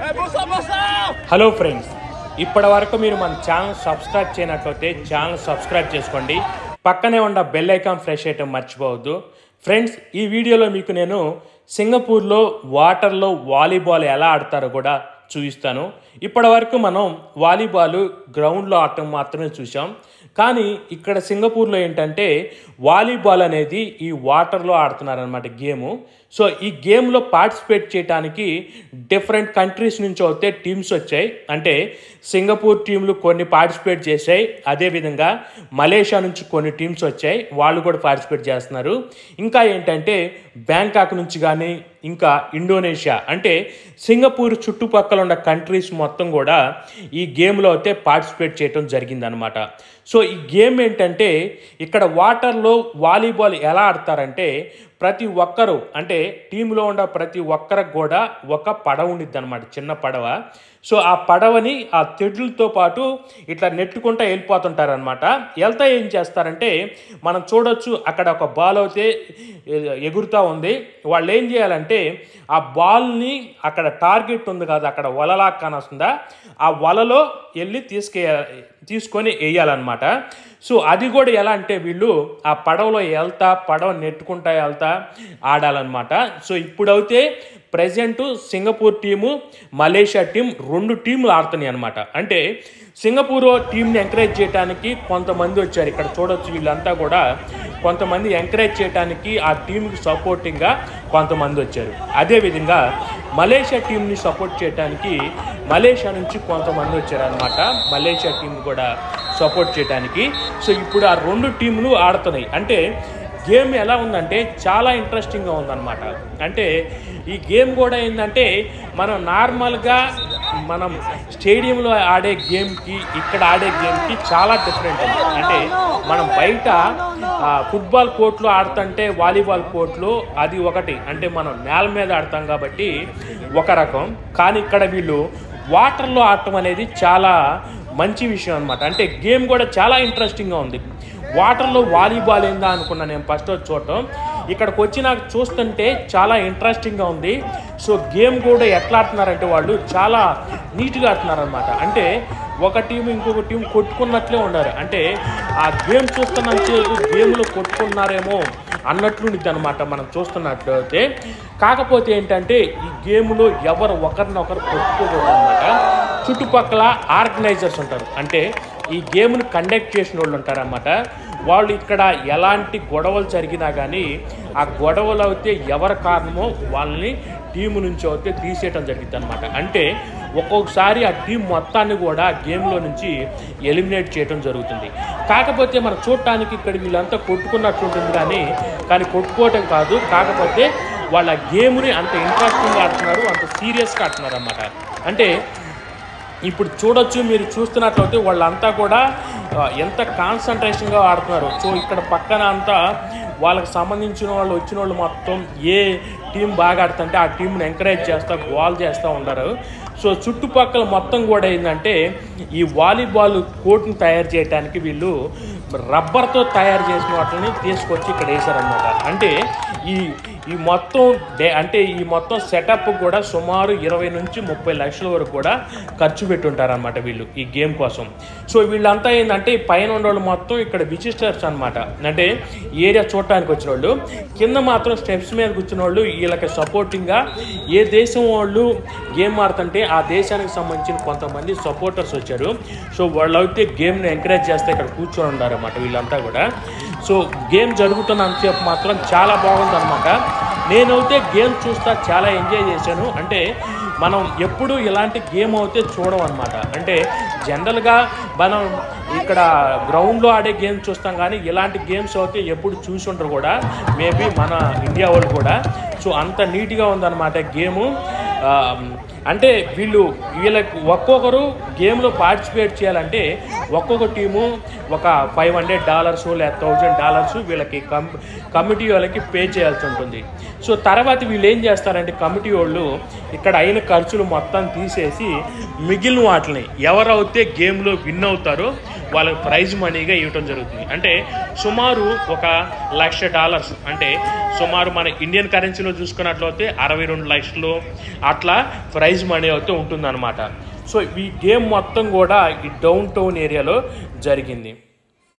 hello friends ఇప్పటి వరకు మీరు మన ఛానల్ సబ్స్క్రైబ్ చేయనట్లయితే ఛానల్ సబ్స్క్రైబ్ చేసుకోండి పక్కనే ఉన్న బెల్ ఐకాన్ ఫ్రెష్ చేయటం మర్చిపోవద్దు ఫ్రెండ్స్ ఈ వీడియోలో మీకు నేను సింగపూర్లో వాటర్లో వాలీబాల్ ఎలా ఆడతారో కూడా చూపిస్తాను ఇప్పటి వరకు మనం వాలీబాల్ గ్రౌండ్లో ఆడటం మాత్రమే చూసాం కానీ ఇక్కడ సింగపూర్లో ఏంటంటే వాలీబాల్ అనేది ఈ వాటర్లో ఆడుతున్నారనమాట గేము సో ఈ గేమ్లో పార్టిసిపేట్ చేయడానికి డిఫరెంట్ కంట్రీస్ నుంచి అయితే టీమ్స్ వచ్చాయి అంటే సింగపూర్ టీంలు కొన్ని పార్టిసిపేట్ చేశాయి అదేవిధంగా మలేషియా నుంచి కొన్ని టీమ్స్ వచ్చాయి వాళ్ళు కూడా పార్టిసిపేట్ చేస్తున్నారు ఇంకా ఏంటంటే బ్యాంకాక్ నుంచి కానీ ఇంకా ఇండోనేషియా అంటే సింగపూర్ చుట్టుపక్కల ఉన్న కంట్రీస్ మొత్తం కూడా ఈ గేమ్లో అయితే పార్టిసిపేట్ చేయడం జరిగిందనమాట సో ఈ గేమ్ ఏంటంటే ఇక్కడ వాటర్లో వాలీబాల్ ఎలా ఆడతారంటే ప్రతి ఒక్కరు అంటే టీంలో ఉన్న ప్రతి ఒక్కరికి కూడా ఒక పడవ ఉండిద్ది అనమాట చిన్న పడవ సో ఆ పడవని ఆ తెడ్లతో పాటు ఇట్లా నెట్టుకుంటూ వెళ్ళిపోతుంటారనమాట వెళ్తా ఏం చేస్తారంటే మనం చూడొచ్చు అక్కడ ఒక బాల్ అయితే ఎగురుతూ ఉంది వాళ్ళు ఏం చేయాలంటే ఆ బాల్ని అక్కడ టార్గెట్ ఉంది కదా అక్కడ వలలా కానొస్తుందా ఆ వలలో వెళ్ళి తీసుకే తీసుకొని వేయాలన్నమాట సో అది కూడా ఎలా అంటే వీళ్ళు ఆ పడవలో వెళ్తా పడవ నెట్టుకుంటా వెళ్తా ఆడాలన్నమాట సో ఇప్పుడైతే present Singapore team Malaysia team రెండు టీంలు ఆడుతున్నాయి అనమాట అంటే సింగపూర్ టీంని ఎంకరేజ్ చేయడానికి కొంతమంది వచ్చారు ఇక్కడ చూడొచ్చు వీళ్ళంతా కూడా కొంతమంది ఎంకరేజ్ చేయడానికి ఆ టీంకి సపోర్టింగ్గా కొంతమంది వచ్చారు అదేవిధంగా మలేషియా టీంని సపోర్ట్ చేయడానికి మలేషియా నుంచి కొంతమంది వచ్చారనమాట మలేషియా టీం కూడా సపోర్ట్ చేయడానికి సో ఇప్పుడు ఆ రెండు టీంలు ఆడుతున్నాయి అంటే గేమ్ ఎలా ఉందంటే చాలా ఇంట్రెస్టింగ్గా ఉందన్నమాట అంటే ఈ గేమ్ కూడా ఏంటంటే మనం నార్మల్గా మనం స్టేడియంలో ఆడే గేమ్కి ఇక్కడ ఆడే గేమ్కి చాలా డిఫరెంట్ ఉంది అంటే మనం బయట ఆ, ఫుట్బాల్ కోర్టులో ఆడుతుంటే వాలీబాల్ కోర్టులో అది ఒకటి అంటే మనం నేల మీద ఆడతాం కాబట్టి ఒక రకం కానీ ఇక్కడ వీళ్ళు వాటర్లో ఆడటం అనేది చాలా మంచి విషయం అనమాట అంటే గేమ్ కూడా చాలా ఇంట్రెస్టింగ్గా ఉంది వాటర్లో వాలీబాల్ ఏందా అనుకున్నా నేను ఫస్ట్ వచ్చి చూడటం ఇక్కడికి వచ్చి నాకు చూస్తుంటే చాలా ఇంట్రెస్టింగ్గా ఉంది సో గేమ్ కూడా ఎట్లా ఆడుతున్నారంటే వాళ్ళు చాలా నీట్గా ఆడుతున్నారనమాట అంటే ఒక టీం ఇంకొక టీం కొట్టుకున్నట్లే ఉన్నారు అంటే ఆ గేమ్ చూస్తున్నంతసేపు గేమ్లో కొట్టుకున్నారేమో అన్నట్లుండిద్ది అనమాట మనం చూస్తున్నట్లయితే కాకపోతే ఏంటంటే ఈ గేమ్లో ఎవరు ఒకరినొకరు కొట్టుకోకూడదు అనమాట చుట్టుపక్కల ఆర్గనైజర్స్ ఉంటారు అంటే ఈ గేమ్ను కండక్ట్ చేసిన వాళ్ళు ఉంటారన్నమాట వాళ్ళు ఇక్కడ ఎలాంటి గొడవలు జరిగినా కానీ ఆ గొడవలు అయితే ఎవరి కారణమో వాళ్ళని టీము నుంచి అయితే తీసేయటం జరిగింది అనమాట అంటే ఒక్కొక్కసారి ఆ టీం మొత్తాన్ని కూడా గేమ్లో నుంచి ఎలిమినేట్ చేయడం జరుగుతుంది కాకపోతే మనం చూడటానికి ఇక్కడ వీళ్ళంతా కొట్టుకున్నట్టు ఉంటుంది కానీ కానీ కొట్టుకోవటం కాదు కాకపోతే వాళ్ళ గేమ్ని అంత ఇంట్రెస్టింగ్గా ఆడుతున్నారు అంత సీరియస్గా ఆడుతున్నారు అన్నమాట అంటే ఇప్పుడు చూడొచ్చు మీరు చూస్తున్నట్లయితే వాళ్ళంతా కూడా ఆ, ఎంత కాన్సన్ట్రేషన్గా ఆడుతున్నారు సో ఇక్కడ పక్కన అంతా వాళ్ళకి సంబంధించిన వాళ్ళు వచ్చిన వాళ్ళు మొత్తం ఏ టీం బాగా ఆడుతుంటే ఆ టీంని ఎంకరేజ్ చేస్తా గోల్ చేస్తూ ఉంటారు సో చుట్టుపక్కల మొత్తం కూడా ఏంటంటే ఈ వాలీబాల్ కోర్టుని తయారు చేయడానికి వీళ్ళు రబ్బర్తో తయారు చేసిన వాటిని తీసుకొచ్చి ఇక్కడ వేశారనమాట అంటే ఈ ఈ మొత్తం డే అంటే ఈ మొత్తం సెటప్ కూడా సుమారు ఇరవై నుంచి ముప్పై లక్షల వరకు కూడా ఖర్చు పెట్టుంటారనమాట వీళ్ళు ఈ గేమ్ కోసం సో వీళ్ళంతా ఏంటంటే ఈ పైన ఉన్నవాళ్ళు మొత్తం ఇక్కడ విజిటర్స్ అనమాట అంటే ఈ ఏరియా చూడటానికి వచ్చిన వాళ్ళు కింద మాత్రం స్టెప్స్ మీద కూర్చున్న వాళ్ళు వీళ్ళకి సపోర్టింగ్గా ఏ దేశం వాళ్ళు గేమ్ ఆడుతుంటే ఆ దేశానికి సంబంధించిన కొంతమంది సపోర్టర్స్ వచ్చారు సో వాళ్ళు అయితే గేమ్ని ఎంకరేజ్ చేస్తే ఇక్కడ కూర్చొని ఉన్నారన్నమాట వీళ్ళంతా కూడా సో గేమ్ జరుగుతున్నంతసేపు మాత్రం చాలా బాగుందన్నమాట నేనైతే గేమ్ చూస్తా చాలా ఎంజాయ్ చేశాను అంటే మనం ఎప్పుడు ఇలాంటి గేమ్ అయితే చూడం అనమాట అంటే జనరల్గా మనం ఇక్కడ గ్రౌండ్లో ఆడే గేమ్ చూస్తాం కానీ ఇలాంటి గేమ్స్ అయితే ఎప్పుడు చూసి ఉండరు కూడా మేబీ మన ఇండియా వాళ్ళు కూడా సో అంత నీట్గా ఉందన్నమాట గేము ఆ, అంటే వీళ్ళు వీళ్ళకి ఒక్కొక్కరు గేమ్లో పార్టిసిపేట్ చేయాలంటే ఒక్కొక్క టీము ఒక ఫైవ్ హండ్రెడ్ డాలర్స్ లేదా థౌజండ్ డాలర్స్ వీళ్ళకి కం కమిటీ వాళ్ళకి పే చేయాల్సి ఉంటుంది సో తర్వాత వీళ్ళు ఏం చేస్తారంటే కమిటీ వాళ్ళు ఇక్కడ అయిన ఖర్చులు మొత్తం తీసేసి మిగిలిన వాటిని ఎవరైతే గేమ్లో విన్ అవుతారో వాళ్ళకి ప్రైజ్ మనీగా ఇవ్వటం జరుగుతుంది అంటే సుమారు ఒక లక్ష డాలర్స్ అంటే సుమారు మన ఇండియన్ కరెన్సీలో చూసుకున్నట్లయితే అరవై రెండు లక్షలు అట్లా ప్రైజ్ మనీ అయితే ఉంటుందన్నమాట సో ఈ గేమ్ మొత్తం కూడా ఈ డౌన్ టౌన్ ఏరియాలో జరిగింది